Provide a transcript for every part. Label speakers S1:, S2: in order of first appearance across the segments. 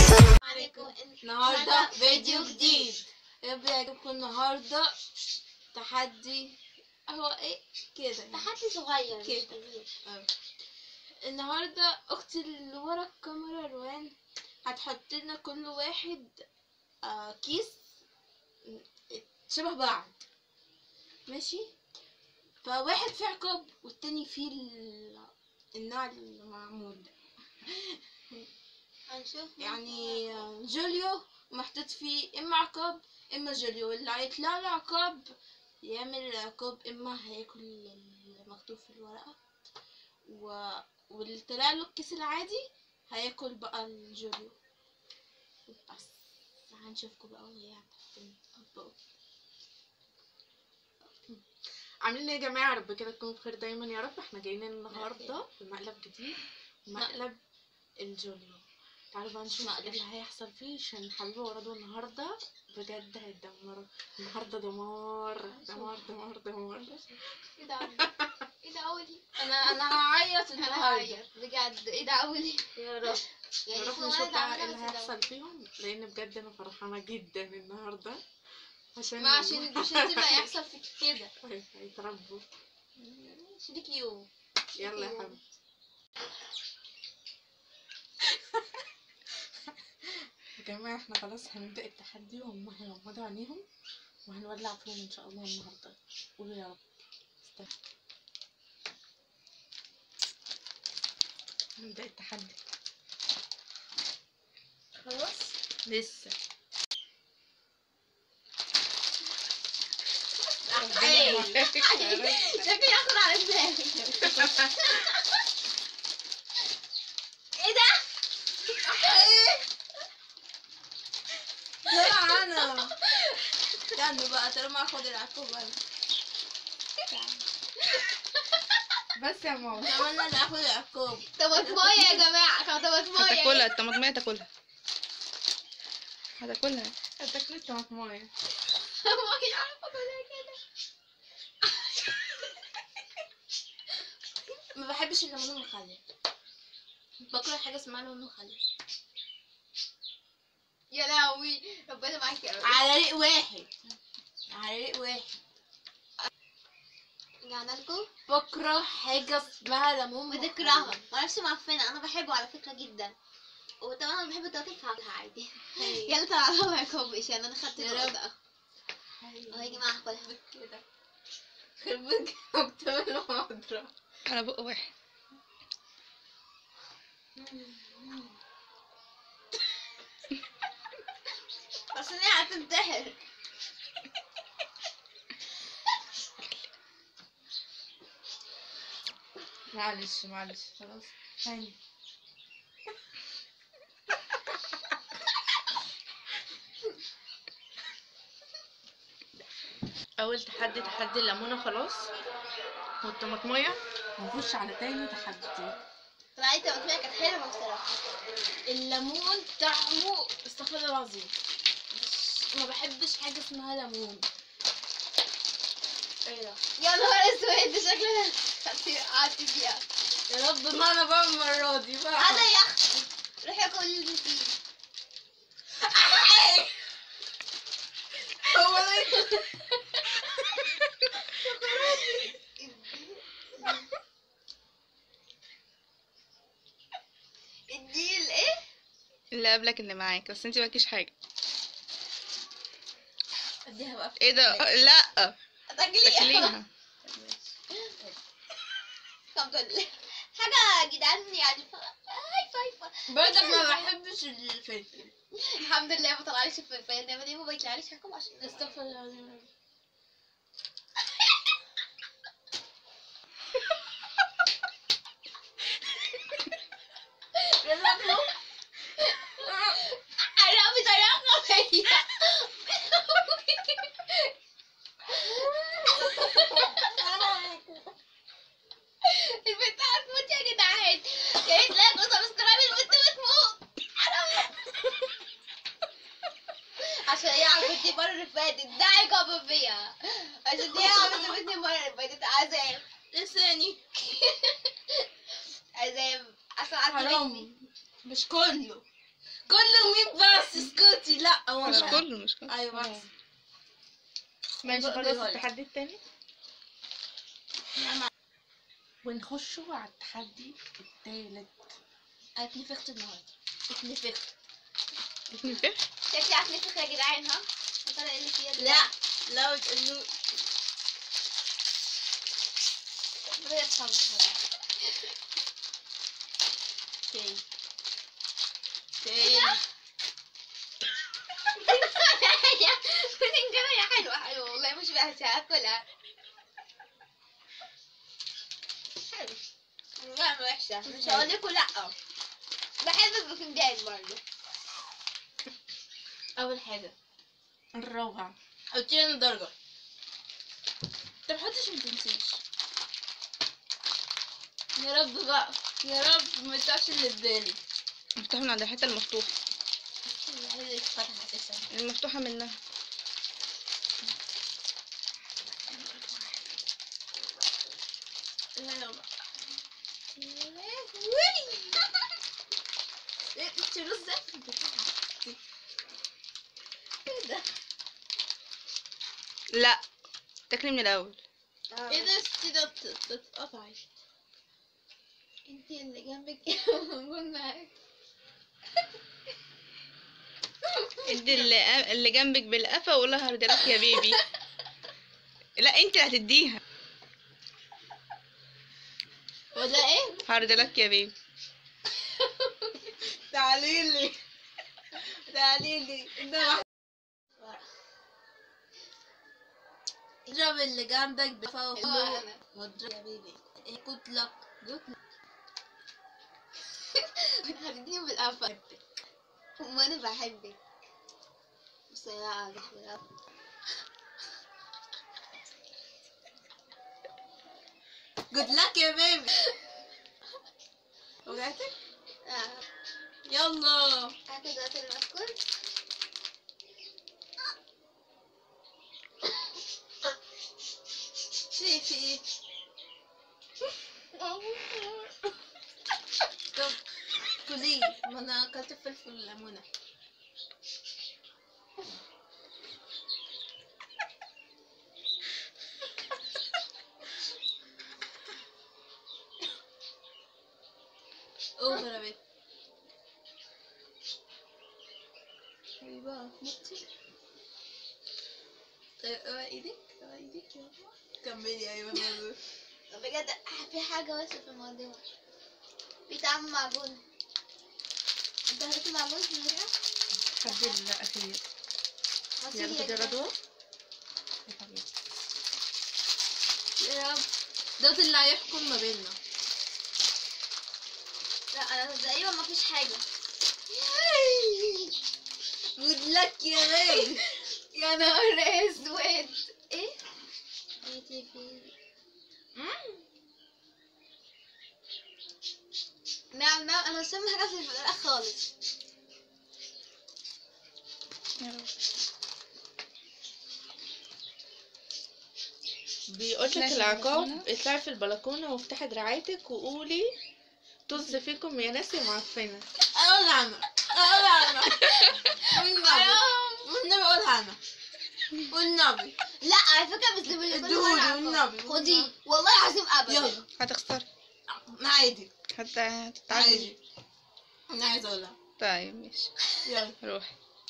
S1: عليكم
S2: النهارده فيديو جديد يا رب يعجبكم النهارده تحدي هو ايه كده
S1: تحدي صغير مش
S2: كده.
S1: كبير
S2: آه. النهارده اختي اللي ورا الكاميرا روان هتحط لنا كل واحد آه كيس شبه بعض ماشي فواحد فيه عقاب والتاني فيه ال- النوع المعمول ده
S1: هنشوف
S2: يعني جوليو محطوط فيه اما عقاب اما جوليو اللي هيطلع له عقاب يعمل العقاب اما هياكل المكتوب في الورقة و... واللي طلع له الكيس العادي هياكل بقى الجوليو بس هنشوفكم بقى وهي هتطبقوا
S3: عاملين ايه يا جماعه يا رب كده تكونوا بخير دايما يا رب احنا جايين النهارده بمقلب جديد مقلب الجوليو تعالوا بقى نشوف
S2: مقلب.
S3: ايه اللي هيحصل فيه عشان حبيبي ورده النهارده بجد هيدمروا النهارده دمار دمار دمار دمار
S1: ايه ده ايه ده اولي
S2: انا انا هعيط
S1: انا
S2: النهارده
S1: هعيط بجد ايه ده اولي
S2: يا رب
S1: يعني
S3: نروح
S1: اسمه
S3: نشوف
S1: ولد
S3: بقى
S1: عملها
S3: ايه اللي
S1: بس ده
S3: هيحصل فيهم لان بجد انا فرحانه جدا النهارده عشان
S1: ما عشان مش هتبقى يحصل فيك كده
S3: هيتربوا
S1: شريك يوم
S3: يلا يا حبيبي يا جماعة احنا خلاص هنبدأ التحدي وهم هيغمضوا عينيهم وهنولع فيهم ان شاء الله النهاردة قولوا يا رب استنى هنبدأ التحدي
S2: خلاص
S3: لسه
S1: شكلي ياخد على دماغي ايه ده
S2: طلع انا استنوا بقى طالما اخد العقوب انا
S3: بس يا ماما
S2: طالما انا اللي اخد العقوب
S1: طماطمايه يا جماعه طماطمايه
S4: هتاكلها الطماطمية تاكلها هتاكلها
S3: هتاكلي طماطماية
S1: مش عارفه اكلها كده
S2: ما بحبش الليمون المخلل بكره حاجه اسمها ليمون مخلل
S1: يا لهوي ربنا معاك يا رب
S2: على ريق واحد على ريق واحد
S1: رجعنا لكم
S2: بكره حاجه اسمها ليمون مخلل.
S1: بتكرهها معرفش معفنه انا بحبه على فكره جدا وطبعا انا بحب التوتين فاكهه عادي
S2: هي.
S1: يلا طلع لها يا كوب عشان انا خدت
S2: يا
S1: النقطه
S2: رب.
S1: اهو
S2: هي.
S1: اهو يا جماعه هاكلها
S2: كده خربت جبت المحاضرة
S4: على بق واحد
S1: بس انا هتنتحر
S3: معلش معلش خلاص ثاني اول تحدي تحدي الليمونه خلاص والطماطميه هنخش على تاني تحدي
S1: طلعت التوتين كانت حلوه بصراحه
S2: الليمون طعمه استغفر الله العظيم بس ما بحبش حاجة اسمها ليمون ايه ده
S1: يا نهار اسود ده شكلها خدتي قعدت فيها
S2: يا رب ما انا بقى المرة دي بقى
S1: هذا يا اختي روحي ياكل اللي فيه
S2: هو ده
S1: الديل ايه
S4: اللي قبلك اللي معاك بس انتي مالكيش حاجة
S2: اديها بقى
S4: ايه ده لا
S1: تاكليها
S4: تاكليها
S1: الحمد لله حاجه يا جدعان يعني ف... هاي فايفه
S2: برضك ما بحبش الفلفل
S1: الحمد لله ما طلعليش الفلفل انما دي ما بيطلعليش حاجه عشان
S2: استغفر الله العظيم
S1: انا بطريقه غبيه البنت هتموت يا جدعان يا ريت لا جوزها سبسكرايب البنت بتموت حرام عشان هي عملتني المره اللي فاتت ده عقاب فيها عشان هي عملتني المره اللي فاتت عذاب
S2: لساني
S1: عذاب عشان عذبتني
S2: حرام مش كله كله مين بس اسكتي لا هو
S4: مش
S2: أنا.
S4: كله مش كله
S2: ايوه بس
S3: ماشي
S2: بقى-
S3: خلاص
S2: بقى-
S3: التحدي التاني ونخشوا على التحدي التالت
S2: اتنفخت النهارده اتنفخت
S4: اتنفخ
S1: شكلي هتنفخ يا جدعان ها هترى ايه اللي فيها ده؟
S2: لا لا بتقولوا
S1: ربنا يرحمك
S2: تاني تاني
S1: بتنجانة يا حلوة حلوة والله مش بحسها هاكلها حلو والله ما وحشة مش هقول لكم لأ بحب الباذنجان برضه
S2: اول حاجه
S3: الروعة
S2: قلت لي درجه طب حطش ما تنسيش يا رب بقى يا رب ما يطلعش اللي في بالي
S4: مفتوح من عند الحتة المفتوحة
S2: عايزة يتفتح اساسا
S4: المفتوحة منها
S2: لا لا بقى ايه انت رز ايه ده
S4: لا تاكلي من الأول
S2: ايه ده ستي ده بت- بتتقطعي
S1: انت اللي جنبك موجود معاك
S4: ادي اللي, اللي جنبك بالقفا وقول لها هردلك يا بيبي لا انت اللي هتديها
S2: ولا ايه
S4: هردلك يا بيبي
S2: تعالي لي تعالي لي ده واحد اضرب اللي جنبك بفوق
S1: اللي أنا.
S2: واضرب يا بيبي جود لك جود
S1: هتديني بالقفا وانا بحبك بس لا لا
S2: جود لك يا بيبي وجعتك
S1: آه.
S2: يلا
S1: هات دلوقتي المسكول
S2: في في ايه طب كلي ما انا اكلت فلفل وليمونه اوفر يا بنت ايوه متي طيب اوعى ايدك اوعى ايدك يلا كملي ايوه نازل
S1: بجد في حاجة بس في الموضوع بيتعمل معجون انت هاتي معجون في المرأة
S3: التحدي الأخير
S1: هاتي
S3: يلا
S1: لي
S3: بدي
S1: يا
S3: غدوة
S2: يا رب دوت اللي هيحكم ما بيننا
S1: لا انا تقريبا ما فيش حاجة
S2: جود لك يا بيبي
S1: يا نهار اسود ايه بيتي في نعم نعم انا مش فاهمة حاجة في الفراخ خالص
S4: يا رب.
S3: بيقول لك
S4: اطلعي في
S3: العقاب
S4: البلكونة.
S3: اطلعي في البلكونة وافتحي دراعاتك وقولي طز فيكم يا ناس يا معفنة
S2: اقولها انا اقولها انا والنبي والنبي اقولها انا والنبي
S1: لا على فكرة بس اللي
S2: ادوني والنبي
S1: خدي والله العظيم ابدا
S2: يلا
S4: هتخسري
S2: انا عادي
S4: حتى هتتعبي
S2: عادي انا عايزه اقولها
S4: طيب ماشي
S2: يلا
S4: روحي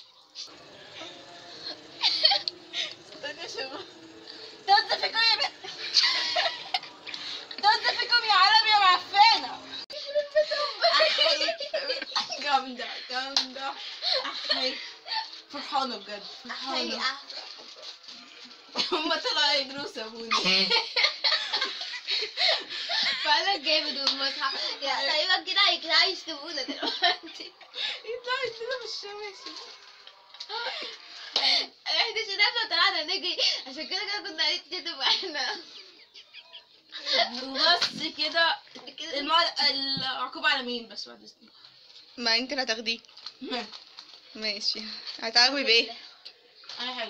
S2: طز فيكم يا بنت طز فيكم يا عالم يا معفنة أحي. جامدة جامدة أحي فرحانة بجد فرحانة
S1: حقيقة
S2: هما طلعوا يجروا سابوني
S1: فعلا جامد ومضحك يا تقريبا كده هيكلعوا يشتمونا دلوقتي
S3: يطلعوا يدينا بالشماسي
S1: احنا شدنا وطلعنا نجري عشان كده كده كنا هنتشتم احنا
S2: وبس كده
S1: كده
S2: المع... العقوبة على مين بس بعد اذنك
S4: ما انت اللي هتاخديه ماشي هتعاقبي بايه
S2: انا حلو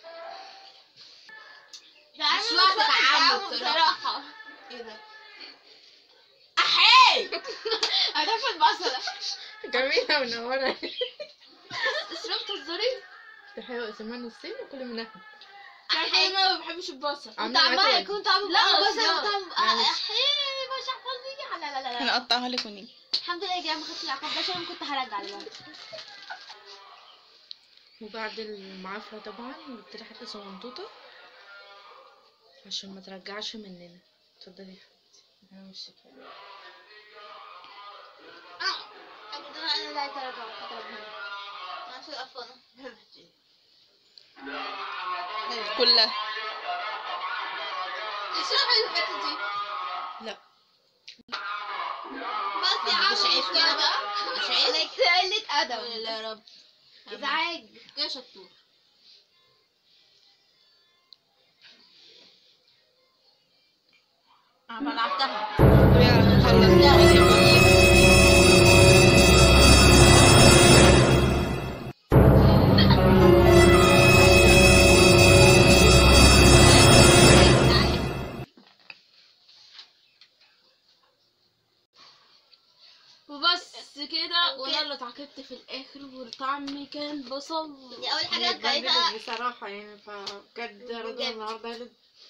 S1: تعامل
S2: مش واحدة تعامل
S1: تعامل
S2: بصراحة.
S1: بصراحة
S2: ايه ده احي
S1: هتاكل بصلة
S3: جميلة منورة
S2: اسراء بتهزري
S3: تحية اسمها نصين وكل منها
S2: عارفه انا ما بحبش البصل
S3: عاملة
S1: طعمها
S3: معاكي
S1: يكون طعمه
S2: لا،
S1: آه، بس
S2: لا.
S1: أنا طعم
S3: معلش.
S1: احي مش فظيع لا لا لا لا
S4: هنقطعها لك ونيجي
S1: الحمد لله يا جماعه ما خدتش العقاب ده عشان كنت هرجع دلوقتي
S3: وبعد المعافرة طبعا جبت لها حتة صغنطوطة عشان ما ترجعش مننا اتفضلي يا حبيبتي انا مش شايفة
S1: اه اكيد انا انا اللي عايزه ارجع اضربها انا مش القفانه
S4: كلها
S2: اشرح لي الحته دي
S3: لا
S1: بس يا عم
S2: مش عيب كده بقى مش عيب
S1: عليك قلة أدب
S2: لا يا رب
S1: إزعاج
S2: كده شطور انا بلعتها
S4: يلا خلص
S2: وبس كده وانا اللي اتعاقبت في الاخر وطعمي كان بصل
S1: دي أول حاجة
S3: هي
S1: اتضايقتها
S3: اتبهدلت بصراحة يعني فبجد رضا
S1: بجد.
S3: النهاردة قالت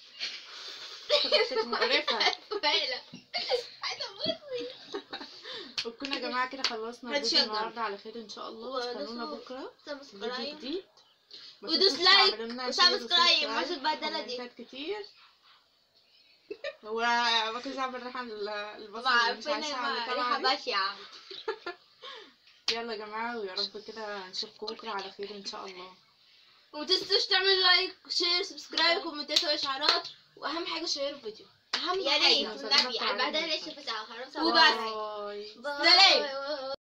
S3: كانت مقرفة
S1: فعلا عايزة أبصي
S3: وكنا يا جماعة كده خلصنا
S2: هاتشي
S3: الفيديو
S2: يا
S3: النهاردة على خير ان شاء الله واستنونا
S1: ودوسوا
S3: بكرة فيديو
S1: سبسكرايب
S3: جديد ما
S2: ودوس
S3: تنسوش
S2: لايك
S3: تعملوا لنا
S1: وسبسكرايب،
S3: شير
S1: ما
S3: وسبسكرايب
S1: البهدلة دي.
S3: وكومنتات كتير وما كنتش اعمل ريحة ال- البصل
S1: مع
S3: اللي مش عايشة
S1: مع
S3: اللي
S1: ريحة
S3: طالعة دي
S1: بشعة
S3: يلا يا جماعة ويا رب كده نشوفكم بكرة على خير ان شاء الله
S2: ومتنسوش تعملوا لايك شير سبسكرايب كومنتات واشعارات واهم حاجه شيروا الفيديو اهم
S1: يا
S2: حاجه
S1: ريت والنبي على البهدلة ليش في ساعة خلاص
S2: وبس.
S3: باي
S1: باي.
S2: سلام.